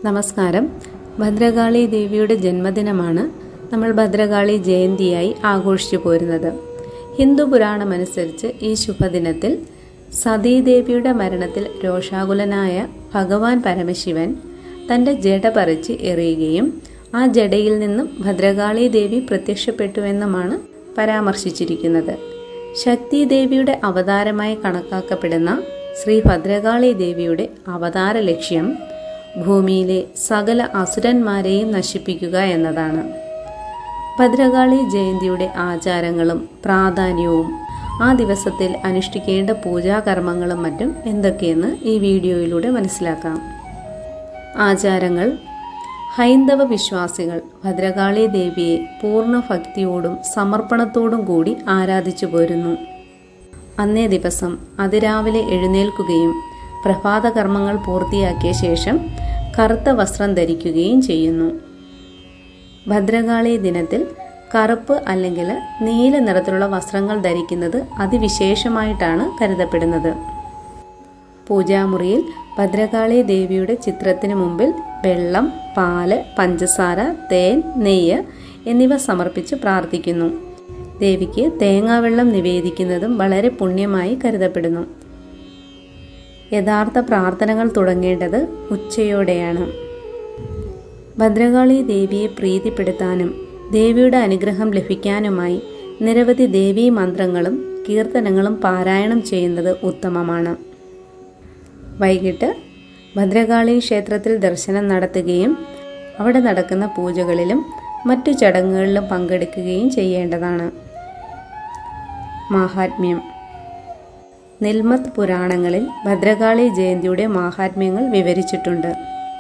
നമസ്കാരം ഭദ്രകാളി ദേവിയുടെ ജന്മദിനമാണ് നമ്മൾ ഭദ്രകാളി ജയന്തിയായി ആഘോഷിച്ചു പോരുന്നത് ഹിന്ദു പുരാണമനുസരിച്ച് ഈ ശുഭദിനത്തിൽ സതീദേവിയുടെ മരണത്തിൽ രോഷാകുലനായ ഭഗവാൻ പരമശിവൻ തൻ്റെ ജട പറിച്ച് എറിയുകയും ആ ജടയിൽ നിന്നും ഭദ്രകാളി ദേവി പ്രത്യക്ഷപ്പെട്ടുവെന്നുമാണ് പരാമർശിച്ചിരിക്കുന്നത് ശക്തിദേവിയുടെ അവതാരമായി കണക്കാക്കപ്പെടുന്ന ശ്രീ ഭദ്രകാളി ദേവിയുടെ അവതാര ലക്ഷ്യം ഭൂമിയിലെ സകല അസുരന്മാരെയും നശിപ്പിക്കുക എന്നതാണ് ഭദ്രകാളി ജയന്തിയുടെ ആചാരങ്ങളും പ്രാധാന്യവും ആ ദിവസത്തിൽ അനുഷ്ഠിക്കേണ്ട പൂജാകർമ്മങ്ങളും മറ്റും എന്തൊക്കെയെന്ന് ഈ വീഡിയോയിലൂടെ മനസ്സിലാക്കാം ആചാരങ്ങൾ ഹൈന്ദവ വിശ്വാസികൾ ഭദ്രകാളി ദേവിയെ പൂർണ്ണ ഭക്തിയോടും സമർപ്പണത്തോടും കൂടി ആരാധിച്ചു പോരുന്നു അന്നേ ദിവസം അതിരാവിലെ എഴുന്നേൽക്കുകയും പ്രഭാത കർമ്മങ്ങൾ പൂർത്തിയാക്കിയ ശേഷം കറുത്ത വസ്ത്രം ധരിക്കുകയും ചെയ്യുന്നു ഭദ്രകാളി ദിനത്തിൽ കറുപ്പ് അല്ലെങ്കിൽ നീല നിറത്തിലുള്ള വസ്ത്രങ്ങൾ ധരിക്കുന്നത് അതിവിശേഷമായിട്ടാണ് കരുതപ്പെടുന്നത് പൂജാമുറിയിൽ ഭദ്രകാളി ദേവിയുടെ ചിത്രത്തിന് മുമ്പിൽ വെള്ളം പാല് പഞ്ചസാര തേൻ നെയ്യ് എന്നിവ സമർപ്പിച്ച് പ്രാർത്ഥിക്കുന്നു ദേവിക്ക് തേങ്ങാവെള്ളം നിവേദിക്കുന്നതും വളരെ പുണ്യമായി കരുതപ്പെടുന്നു യഥാർത്ഥ പ്രാർത്ഥനകൾ തുടങ്ങേണ്ടത് ഉച്ചയോടെയാണ് ഭദ്രകാളി ദേവിയെ പ്രീതിപ്പെടുത്താനും ദേവിയുടെ അനുഗ്രഹം ലഭിക്കാനുമായി നിരവധി ദേവീ മന്ത്രങ്ങളും കീർത്തനങ്ങളും പാരായണം ചെയ്യുന്നത് ഉത്തമമാണ് വൈകിട്ട് ഭദ്രകാളി ക്ഷേത്രത്തിൽ ദർശനം നടത്തുകയും അവിടെ നടക്കുന്ന പൂജകളിലും മറ്റു ചടങ്ങുകളിലും പങ്കെടുക്കുകയും ചെയ്യേണ്ടതാണ് മാഹാത്മ്യം നിൽമത് പുരാണങ്ങളിൽ ഭദ്രകാളി ജയന്തിയുടെ മാഹാത്മ്യങ്ങൾ വിവരിച്ചിട്ടുണ്ട്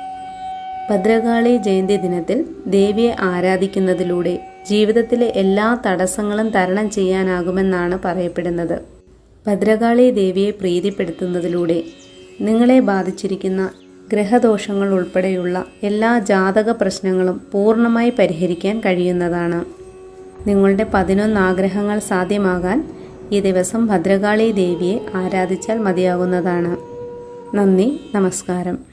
ഭദ്രകാളി ജയന്തി ദിനത്തിൽ ദേവിയെ ആരാധിക്കുന്നതിലൂടെ ജീവിതത്തിലെ എല്ലാ തടസ്സങ്ങളും തരണം ചെയ്യാനാകുമെന്നാണ് പറയപ്പെടുന്നത് ഭദ്രകാളി ദേവിയെ പ്രീതിപ്പെടുത്തുന്നതിലൂടെ നിങ്ങളെ ബാധിച്ചിരിക്കുന്ന ഗ്രഹദോഷങ്ങൾ ഉൾപ്പെടെയുള്ള എല്ലാ ജാതക പ്രശ്നങ്ങളും പൂർണ്ണമായി പരിഹരിക്കാൻ കഴിയുന്നതാണ് നിങ്ങളുടെ പതിനൊന്ന് ആഗ്രഹങ്ങൾ സാധ്യമാകാൻ ഈ ദിവസം ഭദ്രകാളി ദേവിയെ ആരാധിച്ചാൽ മതിയാകുന്നതാണ് നന്ദി നമസ്കാരം